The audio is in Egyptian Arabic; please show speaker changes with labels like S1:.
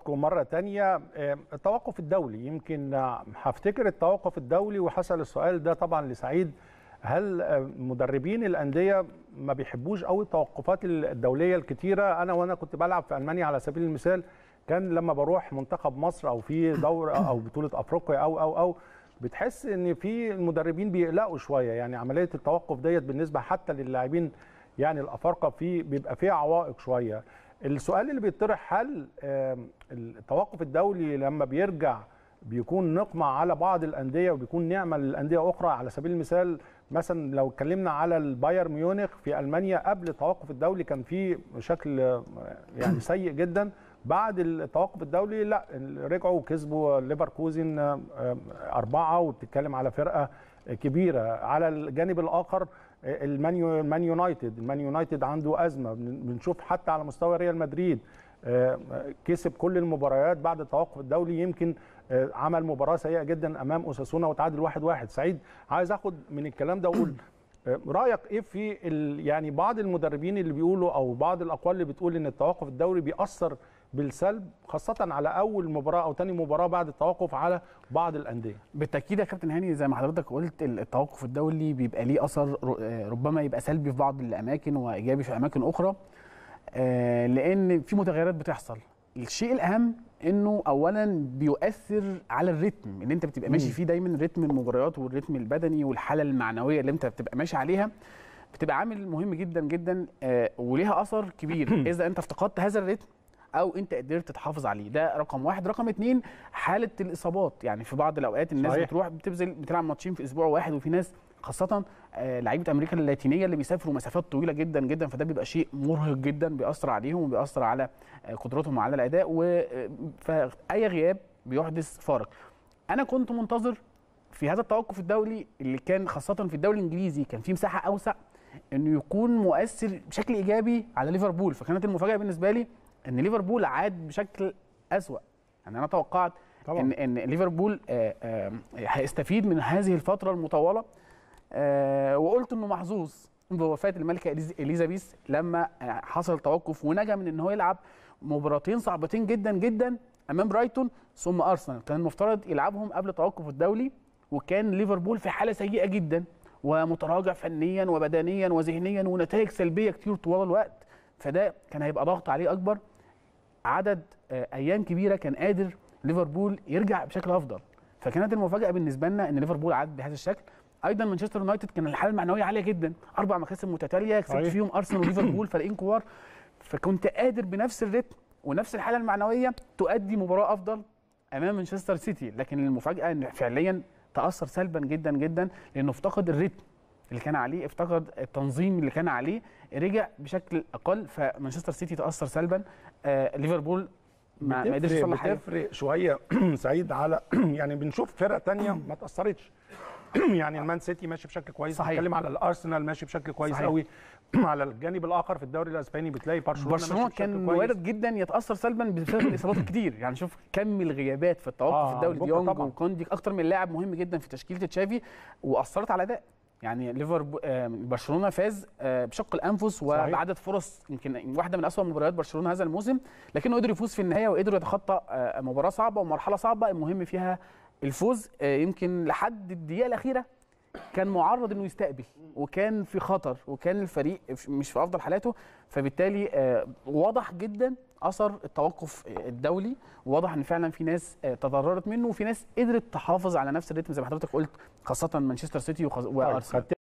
S1: حضراتكم مرة تانية التوقف الدولي يمكن هفتكر التوقف الدولي وحصل السؤال ده طبعا لسعيد هل مدربين الأندية ما بيحبوش قوي التوقفات الدولية الكتيرة أنا وأنا كنت بلعب في ألمانيا على سبيل المثال كان لما بروح منتخب مصر أو في دورة أو بطولة أفريقيا أو أو أو بتحس ان في المدربين بيقلقوا شويه يعني عمليه التوقف ديت بالنسبه حتى للاعبين يعني الافارقه في بيبقى فيها عوائق شويه السؤال اللي بيطرح هل التوقف الدولي لما بيرجع بيكون نقمة على بعض الأندية وبيكون نعمة للأندية أخرى على سبيل المثال مثلا لو اتكلمنا على البايرن ميونخ في ألمانيا قبل التوقف الدولي كان في شكل يعني سيء جدا بعد التوقف الدولي لا رجعوا وكسبوا ليفركوزن أربعة وبتتكلم على فرقة كبيرة على الجانب الآخر المان المان يونايتد المان يونايتد عنده أزمة بنشوف حتى على مستوى ريال مدريد كسب كل المباريات بعد التوقف الدولي يمكن عمل مباراة سيئة جدا أمام أوساسونا وتعادل واحد واحد سعيد عايز أخد من الكلام ده أقول رايك ايه في يعني بعض المدربين اللي بيقولوا او بعض الاقوال اللي بتقول ان التوقف الدوري بيأثر بالسلب خاصة على أول مباراة أو تاني مباراة بعد التوقف على بعض الأندية.
S2: بالتأكيد يا كابتن هاني زي ما حضرتك قلت التوقف الدولي بيبقى ليه أثر ربما يبقى سلبي في بعض الأماكن وإيجابي في أماكن أخرى لأن في متغيرات بتحصل. الشيء الأهم انه اولا بيؤثر على الريتم اللي انت بتبقى ماشي فيه دايما رتم المباريات والريتم البدني والحاله المعنويه اللي انت بتبقى ماشي عليها بتبقى عامل مهم جدا جدا وليها اثر كبير اذا انت افتقدت هذا الريتم او انت قدرت تحافظ عليه ده رقم واحد رقم اتنين حاله الاصابات يعني في بعض الاوقات الناس صحيح. بتروح بتبذل بتلعب ماتشين في اسبوع واحد وفي ناس خاصه لعيبه امريكا اللاتينيه اللي بيسافروا مسافات طويله جدا جدا فده بيبقى شيء مرهق جدا بيأثر عليهم وبيأثر على قدرتهم على الاداء و فاي غياب بيحدث فارق انا كنت منتظر في هذا التوقف الدولي اللي كان خاصه في الدوري الانجليزي كان في مساحه اوسع انه يكون مؤثر بشكل ايجابي على ليفربول فكانت المفاجاه بالنسبه لي ان ليفربول عاد بشكل اسوا يعني انا توقعت طبعا. ان ان ليفربول هيستفيد من هذه الفتره المطوله وقلت انه محظوظ بوفاه الملكه اليزابيث لما حصل التوقف ونجا من ان هو يلعب مباراتين صعبتين جدا جدا امام برايتون ثم ارسنال كان المفترض يلعبهم قبل التوقف الدولي وكان ليفربول في حاله سيئه جدا ومتراجع فنيا وبدنيا وذهنيا ونتائج سلبيه كتير طوال الوقت فده كان هيبقى ضغط عليه اكبر عدد ايام كبيره كان قادر ليفربول يرجع بشكل افضل فكانت المفاجاه بالنسبه لنا ان ليفربول عاد بهذا الشكل ايضا مانشستر يونايتد كان الحاله المعنويه عاليه جدا اربع مكاسب متتاليه كسبت فيهم ارسنال وليفربول فريقين كبار فكنت قادر بنفس الريتم ونفس الحاله المعنويه تؤدي مباراه افضل امام مانشستر سيتي لكن المفاجاه ان فعليا تاثر سلبا جدا جدا لانه افتقد الريتم اللي كان عليه افتقد التنظيم اللي كان عليه رجع بشكل اقل فمانشستر سيتي تاثر سلبا آه ليفربول
S1: ما قدرش يصلح حاجه بتفرق شويه سعيد على يعني بنشوف فرق تانية ما تاثرتش يعني المان سيتي ماشي بشكل كويس
S2: صحيح.
S1: بنتكلم على الارسنال ماشي بشكل كويس صحيح. قوي على الجانب الاخر في الدوري الاسباني بتلاقي برشلونه
S2: برشلونه كان وارد جدا يتاثر سلبا بسبب الاصابات الكتير يعني شوف كم الغيابات في التوقف آه الدوري ديونج وكوندي اكتر من لاعب مهم جدا في تشكيله تشافي واثرت على اداء يعني ليفربول برشلونه فاز بشق الانفس وبعدد فرص يمكن واحده من اسوء مباريات برشلونه هذا الموسم لكنه قدر يفوز في النهايه وقدر يتخطى مباراه صعبه ومرحله صعبه المهم فيها الفوز يمكن لحد الدقيقه الاخيره كان معرض انه يستقبل وكان في خطر وكان الفريق مش في افضل حالاته فبالتالي واضح جدا اثر التوقف الدولي وواضح ان فعلا في ناس تضررت منه وفي ناس قدرت تحافظ على نفس الريتم زي ما حضرتك قلت خاصه مانشستر سيتي وارسنال